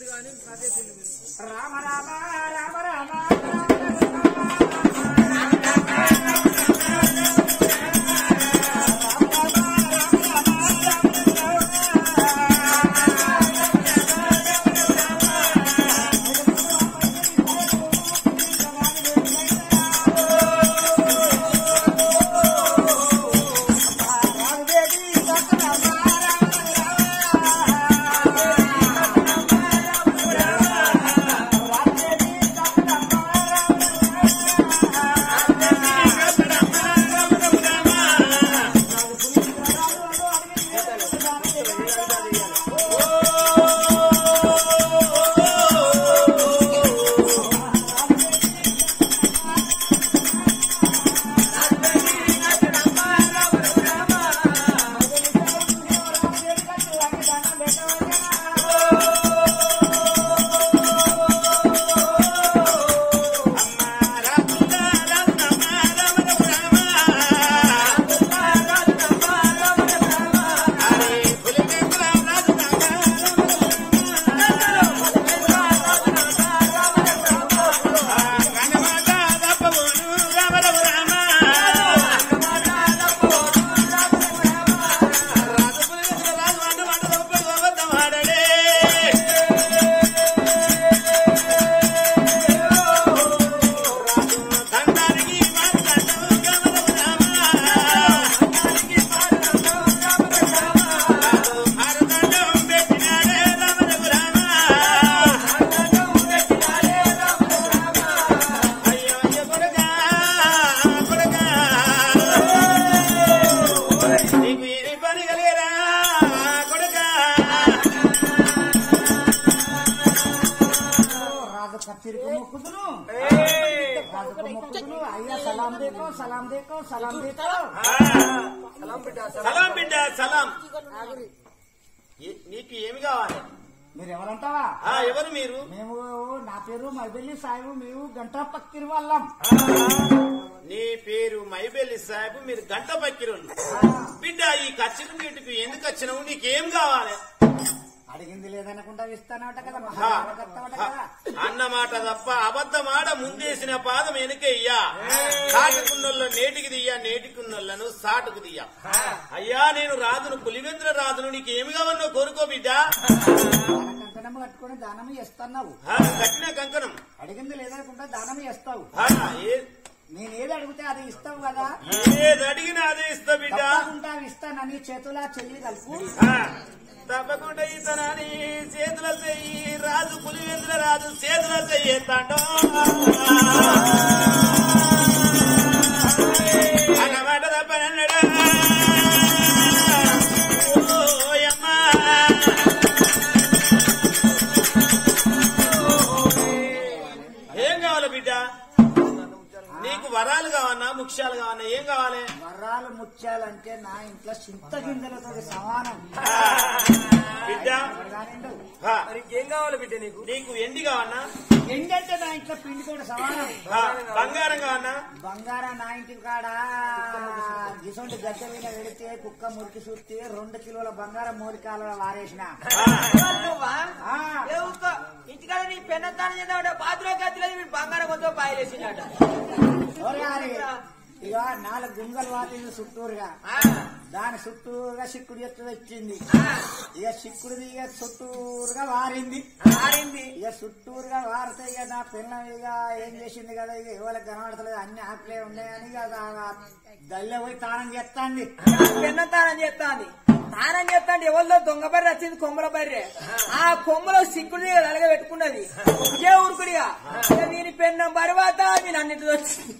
రామ రామ రామ రామ నీకు ఈ పని కలిగరా కొడుకా రాజు కత్తిరికి మొక్కుదును రాజుకు మొక్కుదును అయ్యా సలాం దేకో సలాం దేకో సలాం దేకో సలాం బిడ్డ సలాం ఏ- నీకు ఏమి కావాలి మీరు ఎవరంటావా ఆ ఎవరు మీరు మేము నా పేరు మైబెల్లి సాయిబు మేము గంటా పక్కిరి వాళ్ళం నీ పేరు మైబెల్లి సాహెబ్ మీరు గంట పక్కిరోళ్ళు బిడ్డ ఈ కచ్చిన నీటికి ఎందుకు వచ్చినావు నీకేం కావాలి అడిగింది లేదనకుండా ఇస్తానట కదా ఆ, మహాభారతమట ఆ, కదా అన్నమాట తప్ప అబద్ధమాట ముందేసిన పాదం వెనుకయ్యా సాటుకున్నోళ్ళ నేటికి దియ్యా నేటికున్నోళ్ళను సాటుకు దియ్యా అయ్యా నేను రాదును పులివెంద్ర రాదును నీకు ఏమి కావాలో కోరుకో బిడ్డ కంకణం కట్టుకొని దానం ఇస్తున్నావు ఆ, కట్టిన కంకణం అడిగింది లేదనకుండా దానం ఇస్తావు ఆ, ఏ- నేను ఏది అడిగితే అది ఇస్తావు కదా ఏది అడిగినా అదే ఇస్తా బిడ్డ తప్పకుండా ఇస్తానని చేతుల చెల్లి కలుపు ఆ, తప్పకుండా ఇతనని చేతుల చెయ్యి రాజు పులివెంద్ర రాజు చేతుల చెయ్యి ఎత్తాడో అన్నమాట తప్పనన్నాడా ఓయమ్మా ఏం కావాలి బిడ్డ నీకు వరాలు కావన్నా ముఖ్యాలు కావన్నా ఏం కావాలి వరాలు ముత్యాలంటే నా ఇంట్లో చింత గింజలతో సమానం బిడ్డ ఎవరిగానిండు? ఆ, మరి ఇంకేం కావాలి బిడ్డ నీకు నీకు ఎండి కావన్నా ఏంటంటే నా ఇంట్లో పిండి కూడా సమానం ఆ, బంగారం కావన్నా బంగారం నా ఇంటి కాడ గిసొంటి గద్దె మీద పెడితే కుక్క మురికి చూస్తే రెండు కిలోల బంగారం మూలికాల వారేసిన నువ్వా ఆ, ఏ ఊరుకో. ఇంటికాడ నీ పెన్నతానం చేద్దామంటే బాత్రూమ్ గదిలేదు వీడు బంగారం కొంత పాయలేసిందట ఓరి గారి, ఇక నాలుగు గుంగలు వాటింది చుట్టూరుగా దాని చుట్టూరుగా చిక్కుడు ఎత్తు వచ్చింది ఇక చిక్కుడుది ఇక చుట్టూరుగా వారింది ఆడింది ఇక చుట్టూరుగా వారితే ఇక నా పిల్ల ఇక ఏం చేసింది కదా ఇక ఎవరికి కనబడతలేదు అన్ని ఆకులే ఉన్నాయని ఇక దల్లె పోయి తానం చేస్తాంది పెన్నతానం చేస్తాంది తానం చేస్తాండి ఎవరిలో దొంగ బర్రె వచ్చింది కొమ్మల బర్రె ఆ కొమ్మలో సిక్కుడు అలగ పెట్టుకున్నది ఇదే ఊరుకుడిగా ఇక దీని పెన్నం బరువాత నేను అన్నింటితో వచ్చింది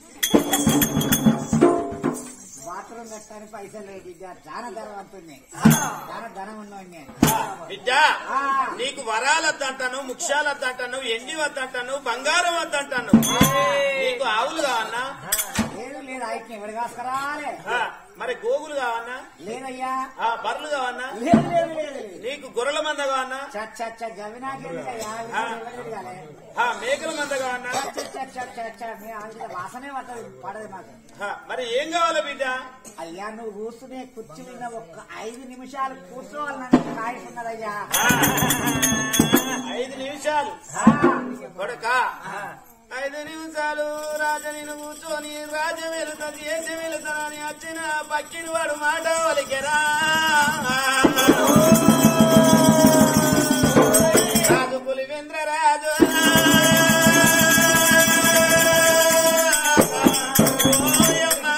బాత్రూమ్ కట్టడానికి పైసలు లేదు ఇక చాలా ధర పడుతున్నాయి చాలా ధనం ఉన్నవాడిని బిడ్డ నీకు వరాలు వద్దంటాను ముఖ్యాలు వద్దంటాను ఎండి వద్దంటాను బంగారం వద్దంటాను నీకు ఆవులు కావన్నా లేదు లేదు ఆయన్ని ఎవరు కాసుకురాలే ఆ, మరి గోగులు కావన్నా లేదయ్యా ఆ బర్రెలు కావన్నా లేదు లేదు లేదు లేదు నీకు గొర్రెల మంద కావన్నా చచ్చ చచ్చ గవినాకెళ్ళయ్యా ఆ, మేకల మంద కావన్నా మీ ఆవిడ వాసనే పట్టదు పడదు మాకు ఆ, మరి ఏం కావాలో బిడ్డ అయ్యా నువ్వు కూర్చునే కుర్చీ మీద ఒక్క ఐదు నిమిషాలు కూర్చోవాలని కాయుతున్నదయ్యా ఐదు నిమిషాలు కొడక ఐదు నిమిషాలు రాజ నేను కూర్చొని రాజ్యం వెళుతా దేశం వెళుతానని వచ్చిన పక్కిని వాడు మాట వలికెరా రాజు పులివేంద్ర రాజు ఓయమ్మా.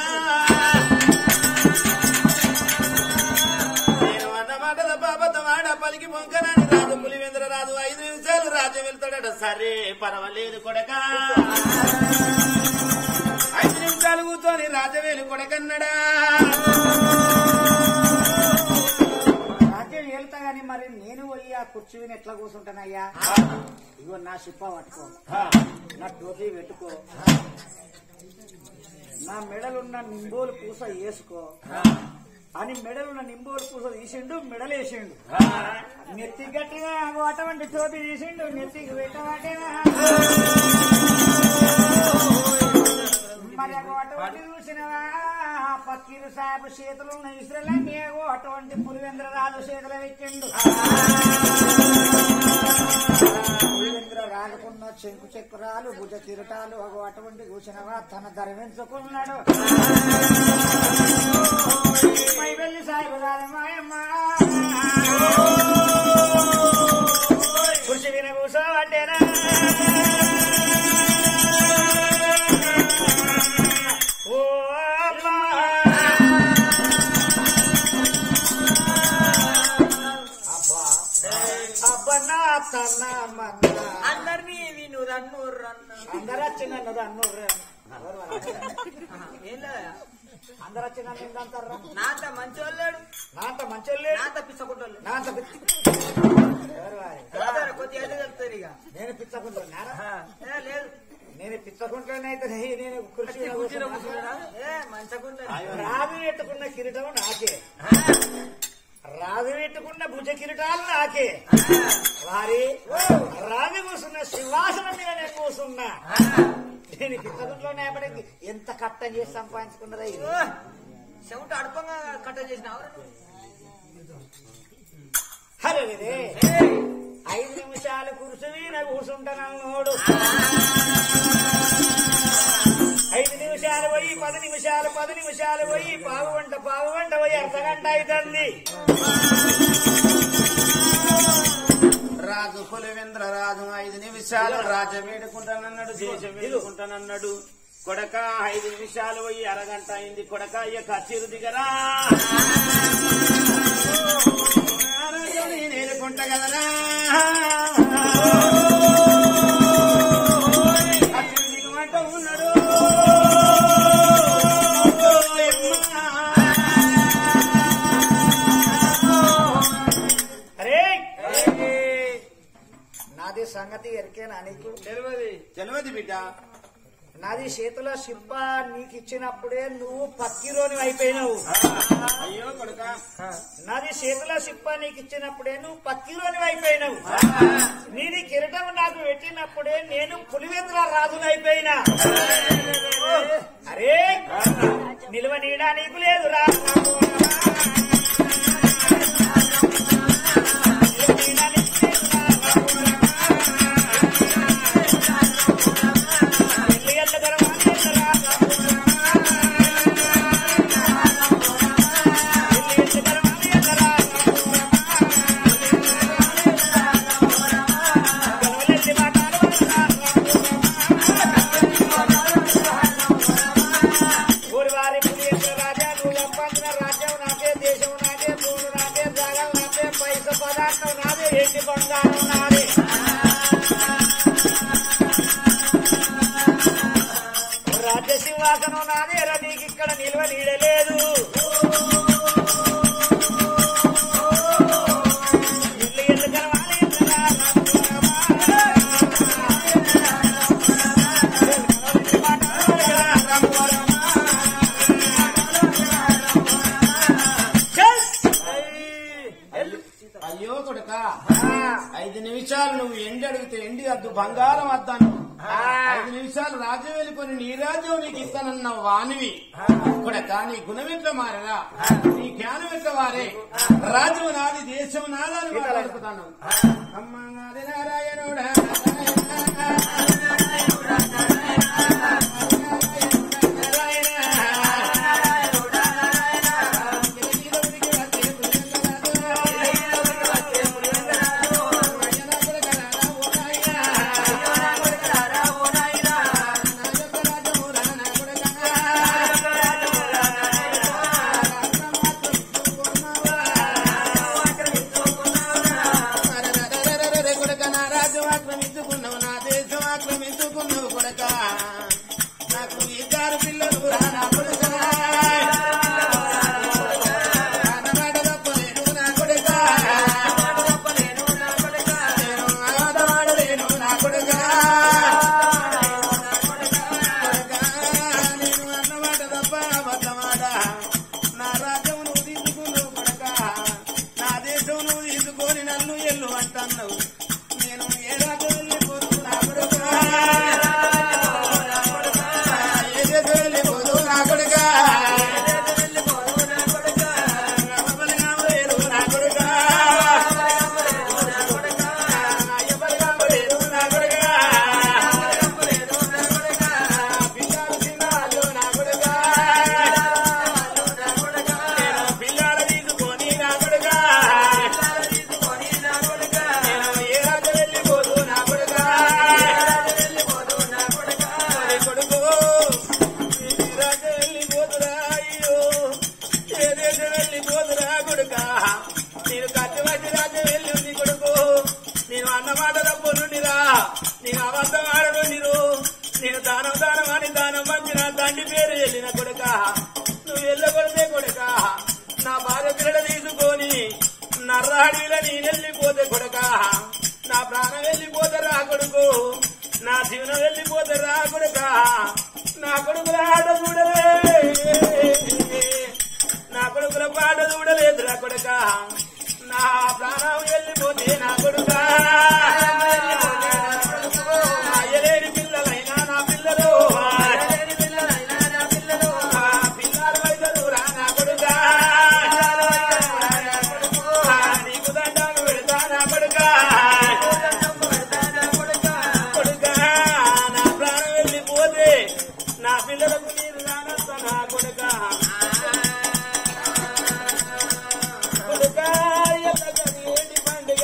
నేను అన్న మాటల బాబత మాట పలికి పొంకనని రాజు పులివేంద్ర రాజు ఐదు నిమిషాలు రాజ్యం వెళ్తాడట సరే పర్వాలేదు కొడక ఐదు నిమిషాలు కూర్చొని రాజవేలు కొడకన్నడా రాజ్యం వెళ్తా గాని మరి నేను పోయి ఆ కుర్చీ మీద ఎట్లా కూర్చుంటానయ్యా ఇగో నా షిప్ప పట్టుకో నా టోపీ పెట్టుకో నా మెడలున్న నింబోలు పూస వేసుకో అని మెడలున్న నింబోలు పూస తీసిండు మెడలేసిండు నెత్తి గట్టిగా అగో అటువంటి టోపీ తీసిండు నెత్తికి పెట్టవాటేనా మరి అగో అటువంటి చూసినవా పక్కీరు సాహెబ్ చేతులు ఉన్న ఇసురలన్నీ అగో అటువంటి పులివేంద్ర రాజు చేతులు పెట్టిండు పులివేంద్ర రాజుకున్న చెంకు చక్రాలు భుజ కిరటాలు అగో అటువంటి చూసినవా తన ధరవించుకున్నాడు పై వెళ్ళి సాహెబ్ రాజు మాయమ్మ కృషి విన కూర్చోబట్టేనా ఓ అమ్మా అబ్బా అబ్బా నా తన మన్న అందరినీ విను రన్ను రన్ను అందరూ వచ్చిందన్నది అన్నోరు ఏం లేదా అందరూ వచ్చిందని ఏంటంటారా నాత మంచోళ్ళాడు నాంత మంచోళ్ళే నాత పిచ్చకుంటోళ్ళు నాంత పిచ్చి ఎవరు వారి? పోతారు, కొద్దిగా ఎదురు చెప్తారు ఇక నేను పిచ్చకుంటున్నారా ఏ, లేదు నేను పిచ్చకుంటానైతే నేను కృషి మీద కుర్చీలో కూర్చున్నా. కూర్చున్నాడా? ఏ మంచకుంటా రాజు పెట్టుకున్న కిరీటం నాకే రాజు పెట్టుకున్న భుజ కిరీటాలు నాకే వారి రాజు కూర్చున్న సింహాసనం మీద నేను కూర్చున్నా నేను పిచ్చకుంట్లో నేపటికి ఎంత కట్టం చేసి సంపాదించుకున్నదా ఇది చెమట అడపంగా కట్ట చేసిన హరే రే. ఐదు నిమిషాలు కురుసువి నా కూర్చుంటానోడు ఐదు నిమిషాలు పోయి పది నిమిషాలు పది నిమిషాలు పోయి పావు గంట పావు గంట పోయి అర్ధ గంట అవుతుంది రాజు పులివేంద్ర రాజు ఐదు నిమిషాలు రాజ వేడుకుంటానన్నాడు దేశం వేడుకుంటానన్నాడు కొడక ఐదు నిమిషాలు పోయి అరగంట అయింది కొడక ఇక కచ్చిరు దిగరా రాజు నేను ఏలుకుంటా కదరా కచ్చిరు దిగమంట ఉన్నాడు అరే నాది సంగతి ఎరికేనా నీకు తెలియదు తెలియదు బిడ్డ నాది చేతిలో శిల్ప నీకు ఇచ్చినప్పుడే నువ్వు పక్కిరోని అయిపోయినావు అయ్యో కొడక నాది చేతిలో శిల్ప నీకు ఇచ్చినప్పుడే నువ్వు పక్కిరోని అయిపోయినావు నీది కిరీటం నాకు పెట్టినప్పుడే నేను పులివేంద్ర రాజుని అయిపోయినా అరే నిల్వ నీడా నీకు లేదురా నిలువ నీడా నీకు లేదురా. ఎల్లి ఎల్ల గర్వాన్ని ఎల్లరా. ఎల్లి ఎల్ల గర్వాన్ని ఎల్లరా. గొడవలెల్లి మాటలు ఊరి వారి పులివేంద్ర రాజా నువ్వు సంపాదించిన రాజ్యం నాకే దేశం నాకే భూములు నాకే జాగాలు నాకే పైస పదార్థం నాదే ఎండి బంగారం నాదే రాజ్య సింహాసనం నాదేరా నీకు ఇక్కడ నిల్వ నీడలేదు ఇల్లు ఎల్లు గర్వాలు ఎల్లరా అయ్యో కొడక ఐదు నిమిషాలు నువ్వు ఎండి అడిగితే ఎండి అద్దు బంగారం వద్దాను ఐదు నిమిషాలు రాజ్యం వెళ్ళిపోయి నీ రాజ్యం నీకు ఇస్తానన్న వానివి కొడక నీ గుణం ఎట్లా మారరా నీ జ్ఞానం ఎట్లా వారే రాజ్యం నాది దేశం నాదని మాట్లాడుతాను అమ్మ నాది నారాయణుడా అడవిలో నేను వెళ్ళిపోతే కొడక నా ప్రాణం వెళ్ళిపోతే రా కొడుకు నా జీవనం వెళ్ళిపోతే రా కొడుక నా కొడుకుల ఆట చూడలే నా కొడుకుల పాట చూడలేదురా కొడుక నా ప్రాణం వెళ్ళిపోతే నా కొడుక అయ్యలేని పిల్లలైనా నా పిల్లలు ఆ పిల్లలు వైద్యులు రా నా కొడుక నీకు దండాలు పెడతా నా కొడుక కొడుకా, నా ప్రాణం వెళ్ళిపోతే నా పిల్లలకు నేను రానస్తా నా కొడుక కొడుకా, ఎల్లగని ఏటి పండుగ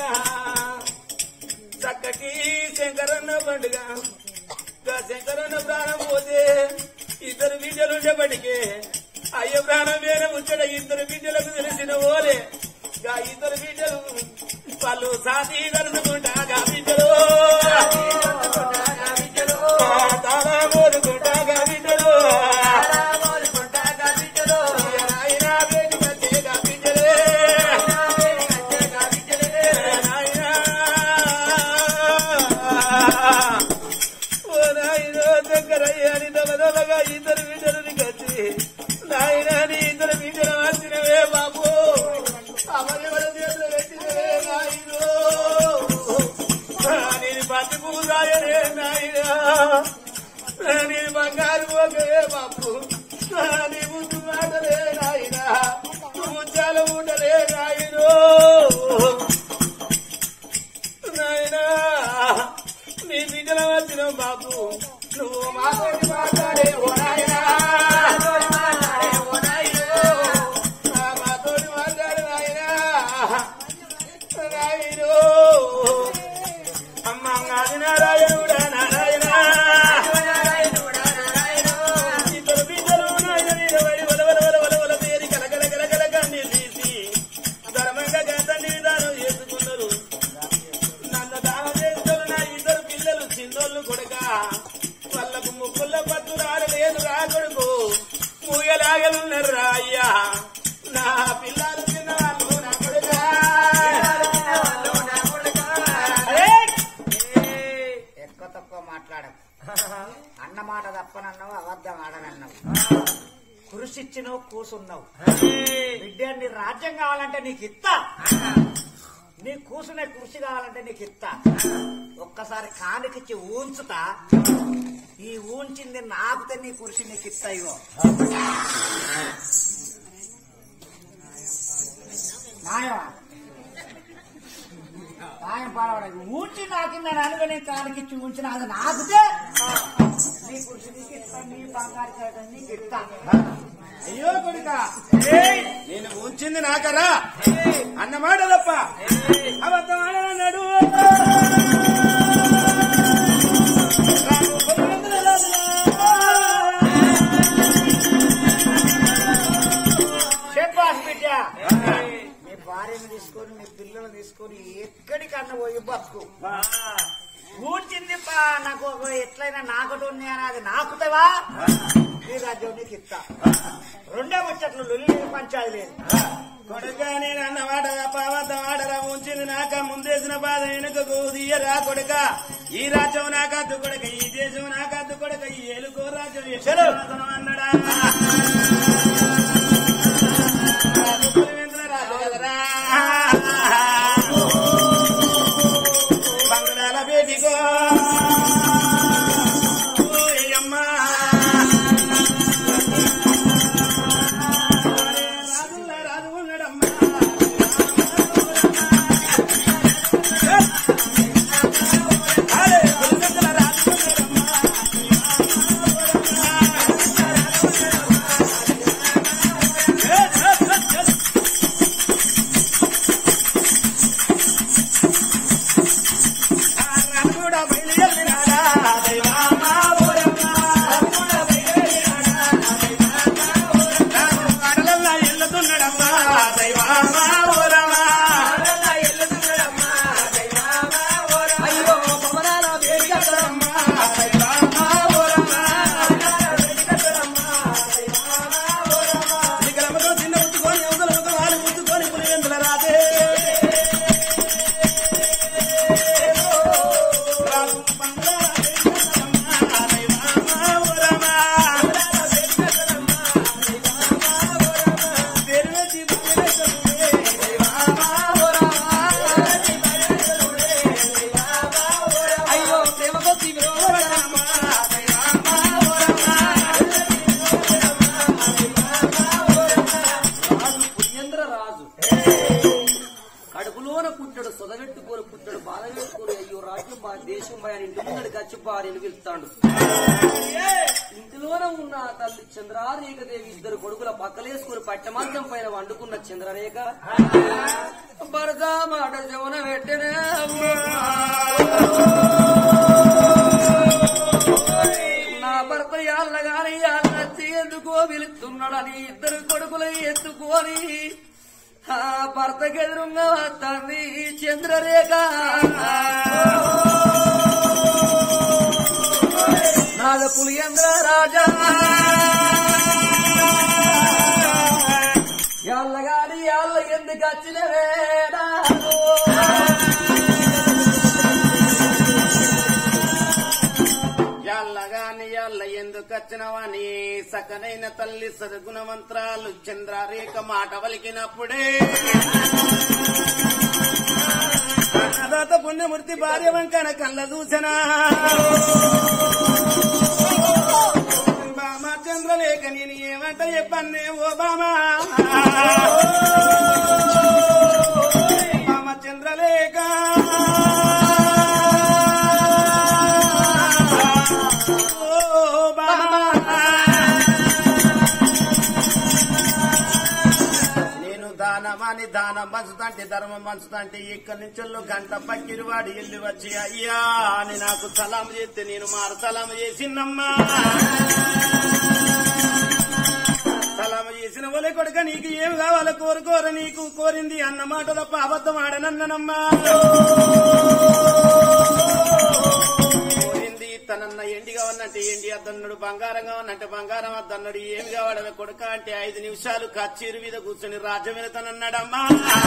చక్కటి శంకరన్న పండుగ గా శంకరన్న ప్రాణం పోతే ఇద్దరు బిడ్డలుండేపటికే అయ్య ప్రాణం వేరే ముచ్చట ఇద్దరు బిడ్డలకు తెలిసిన ఓలే గా ఇద్దరు బిడ్డలు వాళ్ళు సాతి కలుసుకుంటా గా బిడ్డలు తాళా మోదుకుంటా గా బిడ్డలు నాయనా బేటి కచ్చే గా బిడ్డలే నాయనా ఓ నాయనో దగ్గరయ్యాని దమదమగా ఇద్దరు బిడ్డలని కచ్చి నాయన నీ ఇద్దరు బిడ్డలు మార్చినవే బాబు అమలు చేతులు పెట్టినవే నాయనో నేను పత్తి పూజాయనే నాయన నేను బంగారు పోగలే బాబు నీ ముందు మాటలే నాయన ముచ్చాల ఉండలే నాయనో నాయనా నీ బిడ్డల వచ్చిన బాబు నువ్వు మాట్లాడి మాట్లాడే ఓ నాయనా ఆ మాతోటి మాట్లాడు నాయనా నాయనో అమ్మ నాది నారాయణుడా నారాయణ ఇద్దరు బిడ్డలు నాయన నిలబడి వల వల వల వల వల పేరి కలకల కలకల కన్నీళ్ళు తీసి ధర్మంగా గంటని దానం చేసుకున్నారు నన్ను దానం చేస్తారు నా ఇద్దరు పిల్లలు చిన్నోళ్ళు కొడుక వాళ్ళకు ముక్కుల్లో పట్టు రాలేదు రా కొడుకు మూయలాగలున్నారు రా అయ్యా నా పిల్లలు చిన్నవాళ్ళు నా కొడుక ఎక్కువ తక్కువ మాట్లాడకు అన్న మాట తప్పనన్నావు అబద్ధం ఆడనన్నావు కృషిచ్చినావు కూసున్నావు బిడ్డ నీ రాజ్యం కావాలంటే నీకు ఇత్తా నీ కూసునే కృషి కావాలంటే నీకు ఇత్తా ఒక్కసారి కానికిచ్చి ఊంచుతా ఈ ఊంచింది నాపితే నీ కృషి నీకు ఇస్తా ఇగో న్యాయమా న్యాయం పాడవడానికి ఊంచి నాకిందని అనుకుని కానికిచ్చి ఉంచిన అది నాకుతే నీ కృషి నీకు ఇస్తా నీ బంగారు చేయడం నీకు ఇస్తా అయ్యో కొడుక నేను ఉంచింది నాకరా అన్నమాట తప్ప అబద్ధం ఆడనన్నాడు చెప్పాలి బిడ్డ మీ భార్యను తీసుకొని మీ పిల్లలు తీసుకొని ఎక్కడికన్నా పోయి బతుకు ఊడ్చింది పా నాకు ఒక ఎట్లయినా నాకటి ఉంది అని అది నాకుతావా నీ రాజ్యం నీకు ఇస్తా రెండే ముచ్చట్లు లొల్లి పంచాది లేదు కొడుక నేను అన్నమాట తప్ప అబద్ధం ఆడరా ఉంచింది నాక ముందేసిన బాధ వెనుకకు దియ్యరా కొడుక ఈ రాజ్యం నాకద్దు కొడుక ఈ దేశం నాకద్దు కొడుక ఈ ఏలుకో రాజ్యం ఎక్కడో అన్నడా రాజు పులివెందుల రాజు కదరా. బంగాళాల బేటిగో ఓయమ్మా రాజుల రాజు ఉన్నాడమ్మా అరే, పులివెందుల రాజు ఉన్నాడమ్మా కూడా బయలు రాజ్యం మా దేశం మా ఇంటి ముందడికి వచ్చి భార్యను పిలుస్తాడు ఇంటిలోనే ఉన్న ఆ తల్లి చంద్రారేఖ దేవి ఇద్దరు కొడుకుల పక్కలేసుకుని పట్టమంచం పైన వండుకున్న చంద్రరేఖ భరత మాట జమున పెట్టనే నా భర్త యాళ్ళగాని యాళ్ళచ్చి ఎందుకో పిలుస్తున్నాడని ఇద్దరు కొడుకులు ఎత్తుకొని ఆ భర్తకి ఎదురుగా వస్తుంది చంద్రరేఖ నాద పులియంద్ర రాజా యాళ్ళగాని యాళ్ళ ఎందుకు వచ్చిన వేడాడు ఎల్లగాని ఎల్ల ఎందుకు వచ్చినవని సకనైన తల్లి సద్గుణ మంత్రాలు చంద్రరేఖ మాట వలికినప్పుడే అన్నదాత పుణ్యమూర్తి భార్య వంకన కళ్ళ దూచనా బామా చంద్రలేఖ నేను ఏమంట చెప్పన్నే ఓ బామా బామ చంద్రలేఖ ఓ బామా నేను దానమాని దానం పంచుతంటే ధర్మం పంచుతంటే ఇక్కడి నుంచి గంట పక్కిరివాడు వెళ్ళి వచ్చి అయ్యా అని నాకు సలాం చేస్తే నేను మారు సలాం చేసినమ్మా సలాం చేసిన ఒలే కొడుక నీకు ఏం కావాలో కోరుకోర నీకు కోరింది అన్న మాట తప్ప అబద్ధం ఆడనన్ననమ్మా కోరింది తనన్న ఎండిగా ఉన్నట్టే ఎండి అద్దన్నాడు బంగారంగా ఉన్నట్టే బంగారం అద్దన్నాడు ఏమి కావాడమే కొడుక అంటే ఐదు నిమిషాలు కచ్చేరు మీద కూర్చొని రాజ్యం మీద తనన్నాడమ్మా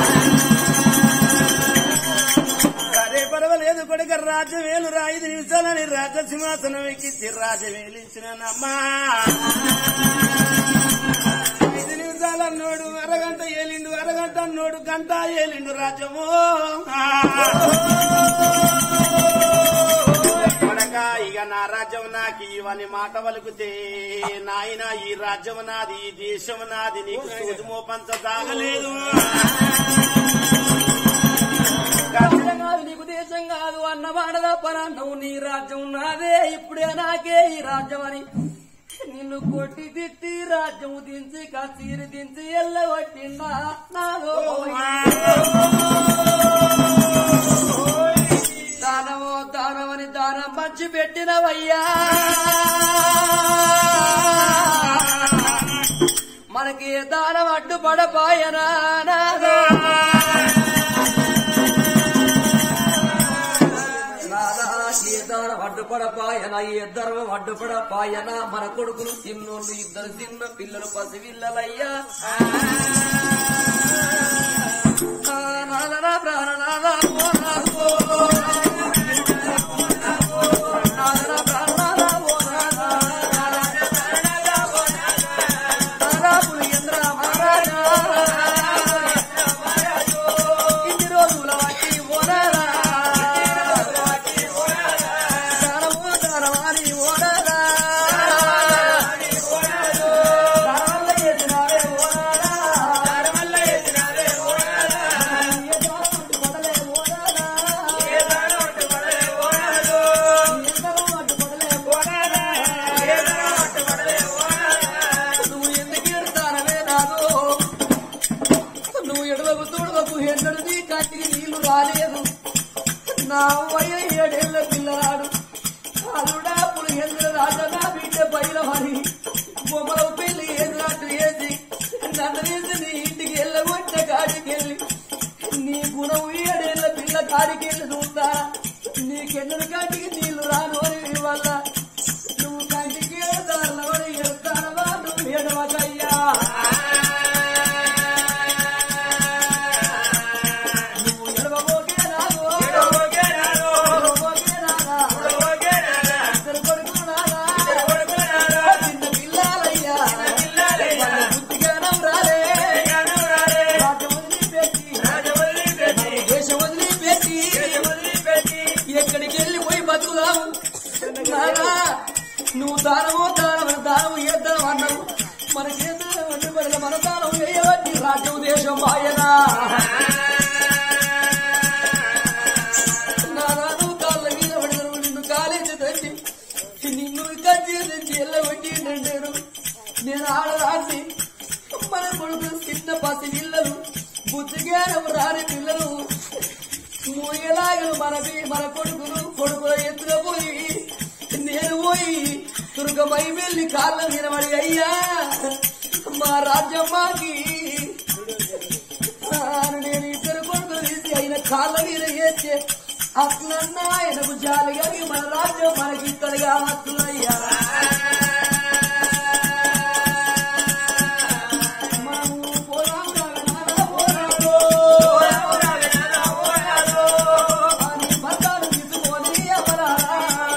సరే పర్వాలేదు కొడుక రాజ్యమేలు రా ఐదు నిమిషాలని రాజసింహాసనం ఎక్కించి రాజమేలించినమ్మా ఐదు నిమిషాలు అన్నోడు అరగంట ఏలిండు అరగంట అన్నోడు గంట ఏలిండు రాజ్యము కొడక ఇక నా రాజ్యం నాకు ఇవని మాట వలుకుతే నాయన ఈ రాజ్యం నాది ఈ దేశం నాది నీకు సూదుమో పంచ సాగలేదు రాజ్యం కాదు నీకు దేశం కాదు అన్న మాట తప్పనన్నావు నీ రాజ్యం నాదే ఇప్పుడే నాకే ఈ రాజ్యం అని నిన్ను కొట్టి తిట్టి రాజ్యం దించి కసీరి దించి ఎల్లగొట్టిందా నాదో దానమో దానమని దానం మంచి పెట్టినవయ్యా మనకి దానం అడ్డుపడపాయనా నాదో నాదా ఏ దానం అడ్డుపడపాయన ఏ ధర్మం అడ్డుపడపాయన మన కొడుకులు చిన్నోళ్ళు ఇద్దరు చిన్న పిల్లలు పసిపిల్లలయ్యా ఆ, నాదనా ప్రాణనాదా ఓ నాదో. నాదనా ప్రాణనాదా ఓ నాదా. నాదా పులియంద్ర మహారాజా. ఇన్ని రోజుల వాటి ఓనారా. దానము దానవాని ఓనారా. దానవల్ల చేసినావే ఓనారా. ఏ దానమంటు పడలే ఓనారా. ఏ దానమంటు పడలే ఓనారా. నువ్వు ఎందుకు ఎడతానవే నాదో నువ్వు ఎడవకు తోడవకు ఎన్నడు నీ కంటికి నీళ్లు రాలేదు నా వయ ఏడేళ్ల పిల్లవాడు అల్లుడా పులిహేంద్ర రాజా నా బిడ్డ బయలమని బొమ్మల పెళ్లి ఏదినట్టు వేసి నన్ను వేసి నీ ఇంటికి వెళ్ళగొట్ట కాడికి వెళ్ళి నీ గుణం ఏడేళ్ల పిల్ల కాడికి వెళ్ళి చూస్తా నీకెన్నడు కంటికి నీళ్లు రాను అని వల్ల నువ్వు కంటికి ఏడతాను ఎడతానవా నువ్వు ఎడవకయ్యా నువ్వు ఎడవబోకే రాదు. ఎడవబోకే రాదా. ఇద్దరు కొడుకులు రాదా. చిన్న పిల్లాలయ్యా. వాళ్ళ బుద్ధిగానం రాలే. రాజ్యం వదిలిపెట్టి. దేశం వదిలిపెట్టి. ఎక్కడికి వెళ్ళిపోయి బతుకుదాము నానా, నువ్వు దానమో దానం దానం చేద్దాం అన్నావు మనకేద్దాం అంటే మన దానం వేయవట్టి రాజ్యం దేశం మాయనా నానా, నువ్వు దానం నేను ఆడరాసి మన కొడుకు చిన్న పసి పిల్లలు బుద్ధిజ్ఞానం రాని పిల్లలు మూయలాగలు మనకి మన కొడుకులు కొడుకుల ఎత్తున పోయి నేను పోయి దుర్గమై వెళ్ళి కాళ్ళ నిలబడి అయ్యా మా రాజ్యమ్మాకి నేను ఇద్దరు కొడుకులు తీసి ఆయన కాళ్ళ మీద వేస్తే అట్లన్నా ఆయనకు జాలి కలిగి మన రాజ్యం మనకి ఇద్దరుగా వస్తున్నాయ్యా మనము పోరాం రాగనారా పోరాడు. అని భర్తను తీసుకొని అమరారా.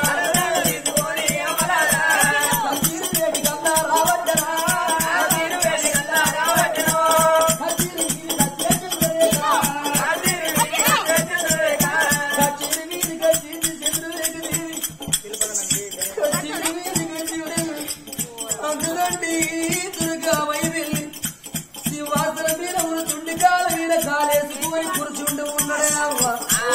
కత్తిరి వేడి కన్నా రావద్దరా. కత్తిరి మీద చేతులేరా. కత్తిరి మీద కత్తిరి చేతులేరి. కత్తిరి మీద కత్తిరి. అందుకండి దుర్గామై వెళ్ళి శివాసన మీద ఉంటుండి కాల మీద కాలేసుకుపోయి కూర్చుంటూ ఉన్నాడే అవ్వ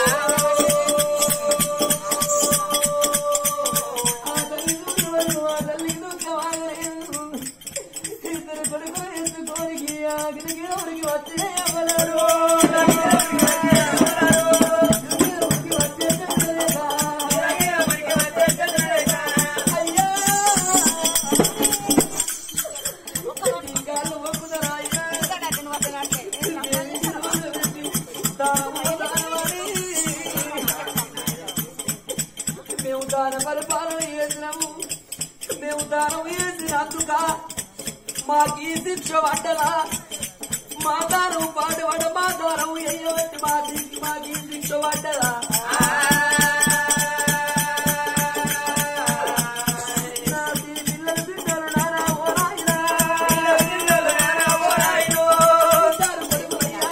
ఆ తల్లి చూడవద్దు, ఆ తల్లి దుఃఖమాగలేదు. ఇద్దరు కొడుకులు ఎత్తుకోనికి ఆఖరికి ఎవరికి వచ్చే అవ్వలేరు. ఎవరికి వచ్చే చెప్పలేదా? అయ్యా ఈ కాళ్ళు మొక్కుతారా అయ్యా? మేము దాన పరిపాలన చేసినాము మేము దానం చేసినందుక మాకు ఈ శిక్ష పడ్డలా మా దానం పాటుపడ మా దానం ఎయ్యబట్టి మా శిక్ష మాకు ఈ శిక్ష పడ్డలా నా తీరి పిల్లలు తిన్నారు నానా ఓ నాయనా. ఇద్దరు కొడుకులయ్యా,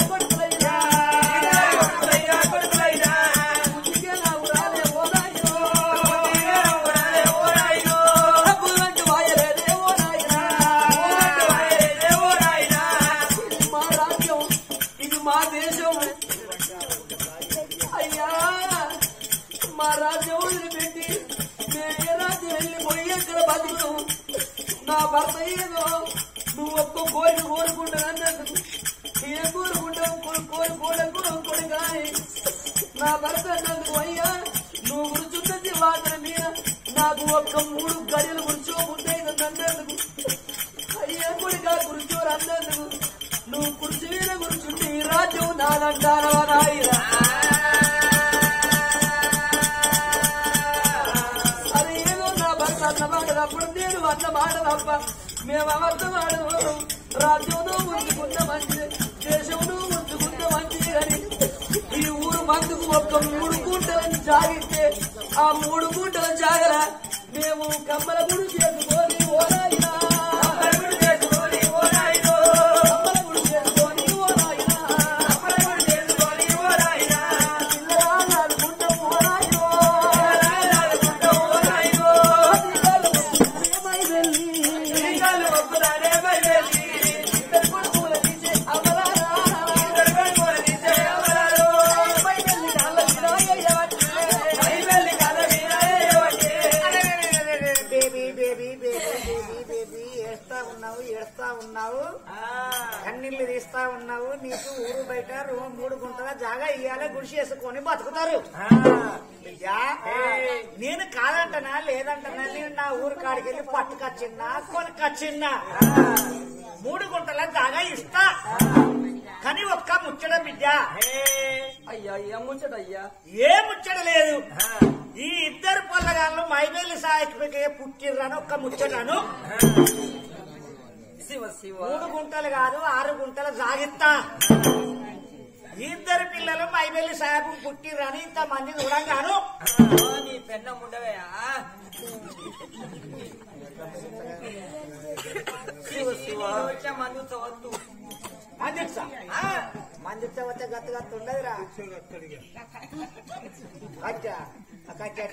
కొడుకులయ్యా. బుద్ధిగా నాకు రాలే ఓ నాయనో. డబ్బులంటూ వాయలేదే ఓ నాయనా. ఇది మా రాజ్యం ఇది మా దేశం అయ్యా మా రాజ్యం వదిలిపెట్టి మేము ఏ రాజ్యం వెళ్ళిపోయి ఎక్కడ బతుకుతాం నా భర్త ఏదో నువ్వు ఒక్క కోరిక కోరుకుంటానన్నందుకు ఏం కోరుకుంటావు కోరుకోవడం కొడుకు కానీ నా భర్త అన్నందుకు అయ్యా నువ్వు కూర్చున్నది వాటర్ మీద నాకు ఒక్క మూడు గడియలు కూర్చో ఉండేదందుకు అయ్యా కొడుక కూర్చోరు అన్నందుకు నువ్వు కుర్చీ మీద కూర్చుంటే ఈ రాజ్యం నాదంటారా నాయనా అది ఏదో నా భర్త అన్న మాట తప్పుడు నేను అన్న మాట తప్ప మేము అబద్ధం ఆడము రాజ్యంలో ఉంచుకున్న మంచిది దేశంలో ఉంచుకున్న మంచిది అని ఈ ఊరు మందుకు ఒక్క మూడు గుంటలను జాగిస్తే ఆ మూడు గుంటల జాగర మేము కమ్మల గుడి చేసుకొని ఓనాయినా కమ్మల గుడి చేసుకొని ఓనాయినా కమ్మల గుడి చేసుకొని ఓనాయినా కమ్మల గుడి చేసుకొని ఓనాయినా పిల్లలు ఆడుకుంటాం ఓనాయినా ఆడుకుంటాం ఓనాయినా ప్రేమై వెళ్ళి శ్రీకాలు ఒప్పుదానే మై వెళ్ళి ఇద్దరు కొడుకుల తీసే అమరారా ఇద్దరు కొడుకుల తీసే అమరారు మై వెళ్ళి కాళ్ళ మీద వేయవట్టే మై వెళ్ళి కాళ్ళ మీద వేయవట్టే baby baby baby baby baby ఏడుస్తా ఉన్నావు ఏడుస్తా ఉన్నావు కన్నీళ్లు తీస్తా ఉన్నావు నీకు ఊరు బయట రూ- మూడు గుంటల జాగా ఇయ్యాలి గుడిసి వేసుకొని బతుకుతారు బిడ్డా, నేను కాదంటనా లేదంటనా నేను నా ఊరు కాడికి వెళ్ళి పట్టుకొచ్చిన్నా కొనుకొచ్చిన్నా మూడు గుంటల జాగా ఇస్తా కానీ ఒక్క ముచ్చట బిడ్డ అయ్యా అయ్యా ముచ్చట అయ్యా ఏ ముచ్చట లేదు ఈ ఇద్దరు పొల్లగాళ్ళు మైబేలి సాయకి పుట్టిర్రని ఒక్క ముచ్చటను శివ శివ మూడు గుంటలు కాదు ఆరు గుంటలు జాగిత్తా ఈ ఇద్దరు పిల్లలు మైబెల్లి సాహెబ్ పుట్టిర్రని ఇంత మంది చూడంగాను నీ పెన్న ఉండవయా శివ శివ వచ్చా మంది చవద్దు మందిచ్చా మందిచ్చ వచ్చే గత్తు గత్తు ఉండదురా కచ్చా కచ్చా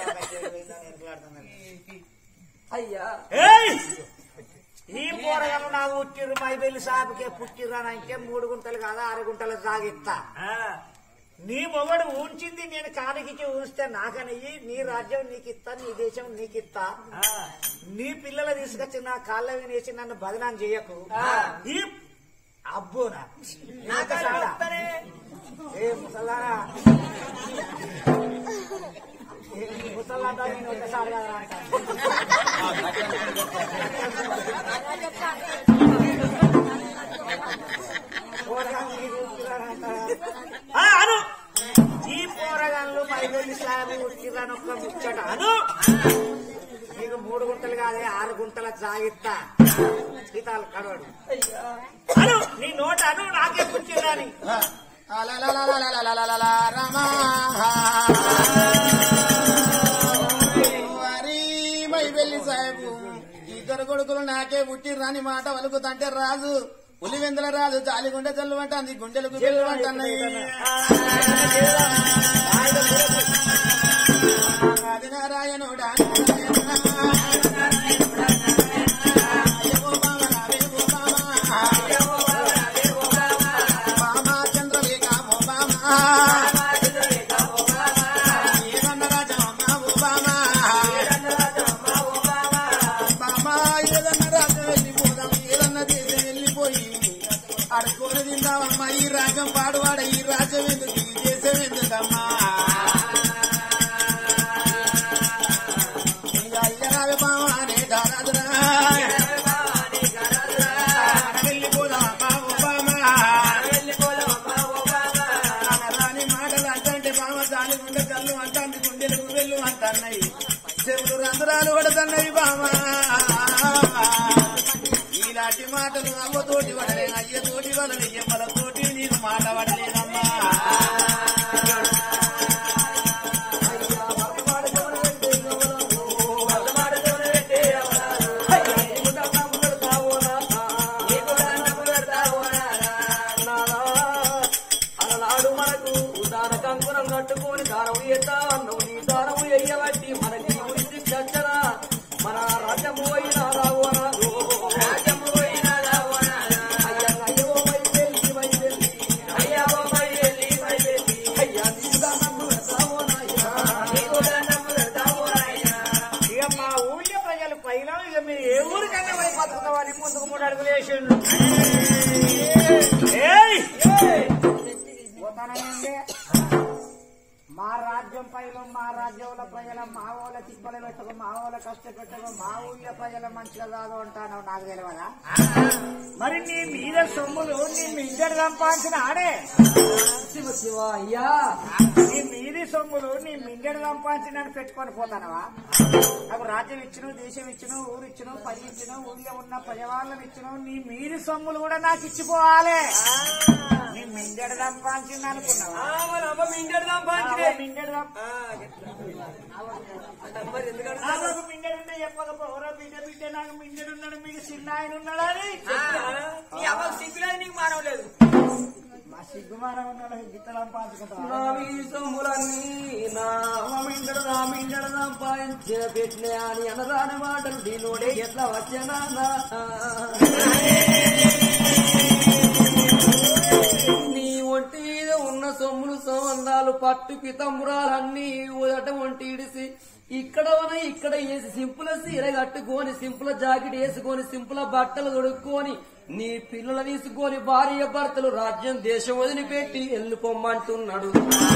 అయ్యా ఏయ్ ఈ పోరగాను నాకు పుట్టిర్రు మైబెల్లి సాహెబ్కే పుట్టిర్రు అని అంటే మూడు గుంటలు కాదు ఆరు గుంటలు సాగిస్తా నీ మొగడు ఊంచింది నేను కాడికి ఊస్తే నాకనయ్యి నీ రాజ్యం నీకు ఇస్తా నీ దేశం నీకు ఇస్తా నీ పిల్లలు తీసుకొచ్చి నా కాళ్ళ వినేసి నన్ను బదనాం చేయకు ఈ అబ్బోనా నాకు వస్తానే. ఏ ముసలారా ఏ ముసలాట నేను ఒకసారి కదా అంట. పోరగాళ్ళు మీరు ఉట్టిరారంట. ఆ, అను ఈ పోరగాళ్ళు మైదొల్లి స్లాబ్ ఉట్టిరాని ఒక్క ముచ్చట అను నీకు మూడు గుంటలు కాదే ఆరు గుంటల జాగిత్తా గీతాలు కడవడు అను నీ నోట అను నాకే పుట్టిరాని రమా వరి మై వెళ్ళి సాహెబు ఇద్దరు కొడుకులు నాకే పుట్టిర్రని మాట వలుకుతంటే రాజు ఉలివెందుల రాజు జాలిగుండె జల్లు అంటుంది గుండెలకు జల్లు అంటున్నాయి ఆదినారాయణుడా బామా చంద్రలేఖ బామా ఏదన్న రాజమ్మ బామా బామా ఏదన్న రాజు వెళ్ళిపోదాం ఏదన్న దేశం వెళ్ళిపోయి అడుకోని తిందామమ్మా ఈ రాగం పాడువాడ ఈ రాజ్యం ఎందుకు ఈ దేశం ఎందుకమ్మా ఇక అయ్యరావే బామా నే దారాదురా వెళ్ళిపోదామమ్మా బామా రాని మాటలు అంటే బామ దాని గుండె కళ్ళు అంటాంది గుండెలకు వెళ్ళు అంటున్నాయి చెవులు రంధ్రాలు పడుతున్నాయి బామ ఇలాంటి మాటలు అవ్వతోటి పడలే అయ్యతోటి వలన ఎమ్మలతోటి నీకు మాట పడలేదమ్మా అలనాడు మనకు దాన కంకురం కట్టుకొని దానము ఎత్తా అన్నవు నీ దానము ఎయ్యబట్టి మన జీవుడి చచ్చరా మన రాజ్యము పోయినా రావనా రాజ్యము పోయినా రావనా అయ్యా అయ్యో మైదెల్లి మైదెల్లి అయ్యా మైదెల్లి మైదెల్లి అయ్యా నీకు దానము పెడతావోనా అయ్యా నీకు దానము పెడతావోనా అయ్యా ఇక మా ఊళ్ళో ప్రజలు పైన ఇక మీరు ఏ ఊరికైనా పోయి బతుకుతామని ముందుకు మూడు అడుగులు వేసిండు ఏయ్! పోతానండి. మా రాజ్యం పైలో మా రాజ్యంలో ప్రజల మా ఊళ్ళ తిప్పలు పెట్టకు మా ఊళ్ళ కష్టపెట్టకు మా ఊళ్ళో ప్రజల మంచిగా కాదు అంటాను నాకు తెలియదా మరి నీ మీద సొమ్ములు నీ మింజడు సంపాదించిన ఆడే శివ శివ అయ్యా నీ మీది సొమ్ములు నీ మింగడు సంపాదించిన పెట్టుకొని పోతానవా నాకు రాజ్యం ఇచ్చిన దేశం ఇచ్చిన ఊరు ఇచ్చిన పని ఇచ్చిన ఊళ్ళో ఉన్న ప్రజవాళ్ళని ఇచ్చిన నీ మీది సొమ్ములు కూడా నాకు ఇచ్చిపోవాలి నీ మింగడు సంపాదించింది అనుకున్నావా ఆ, మింగడు సంపా- మరి ఎందుకంటే నాకు మింగడు ఉంటే చెప్పకపోరా బిడ్డ బిడ్డ నాకు మింగడు ఉన్నాడు మీకు చిన్న ఆయన ఉన్నాడు అని నీ అవ్వ సిగ్గులేదు నీకు మానవ లేదు మా సిగ్గుమానం ఉన్నాడు గిట్ట సంపాదించుకుంటా నా వీసములన్నీ నా మిండడు నా మిండడు నా పాయించిన పెట్టిన అని అనరాని మాటలు దీనోడే ఎట్లా వచ్చనా నీ ఒంటి మీద ఉన్న సొమ్ములు సంబంధాలు పట్టు పితంబురాలన్నీ ఉదట ఒంటి ఇడిసి ఇక్కడ ఉన్న ఇక్కడ వేసి సింపుల్ సీర కట్టుకొని సింపుల్ జాకెట్ వేసుకొని సింపుల్ బట్టలు తొడుక్కొని నీ పిల్లలు తీసుకొని భార్య భర్తలు రాజ్యం దేశం వదిలిపెట్టి వెళ్ళిపోమ్మంటున్నాడు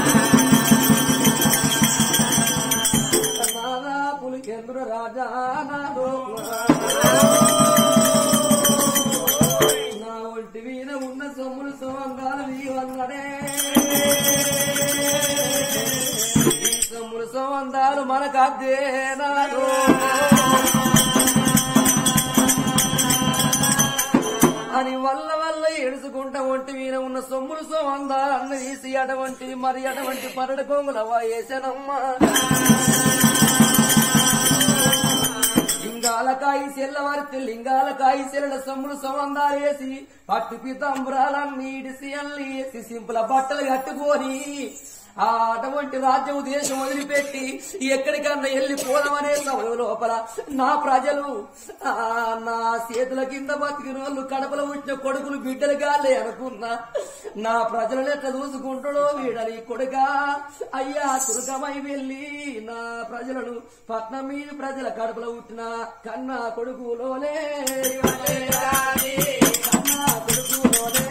నాదా పులికెంద్ర రాజా నాదో నా ఒంటి మీద ఉన్న సొమ్ములు సోమంగాలు నీవన్నడే ఈ సొమ్ములు సోమందాలు మనకు అద్దే నాదో అని వల్ల వల్ల ఏడుచుకుంటా ఒంటి మీద ఉన్న సొమ్ములు సోమందాలు అన్న తీసి అటువంటి మరి అటువంటి పరడ కొంగుల వేసనమ్మా లింగాల కాయి సెల్లవారి లింగాల కాయి సెల్ల సొమ్ములు సంబంధాలు వేసి పట్టు పితంబురాలన్నీ ఇడిసి అల్లి వేసి సింపుల బట్టలు కట్టుకొని ఆ అటువంటి రాజ్యం దేశం వదిలిపెట్టి ఎక్కడికన్నా వెళ్ళి పోదామనే సమయం లోపల నా ప్రజలు ఆ, నా చేతుల కింద బతికిన వాళ్ళు కడపలో పుట్టిన కొడుకులు బిడ్డలు కాలే అనుకున్నా నా ప్రజలను ఎట్లా చూసుకుంటాడో వీడని కొడుక అయ్యా చురుకమై వెళ్ళి నా ప్రజలను పట్నం మీద ప్రజల కడపలో పుట్టిన కన్నా కొడుకులోనే కన్నా కొడుకులోనే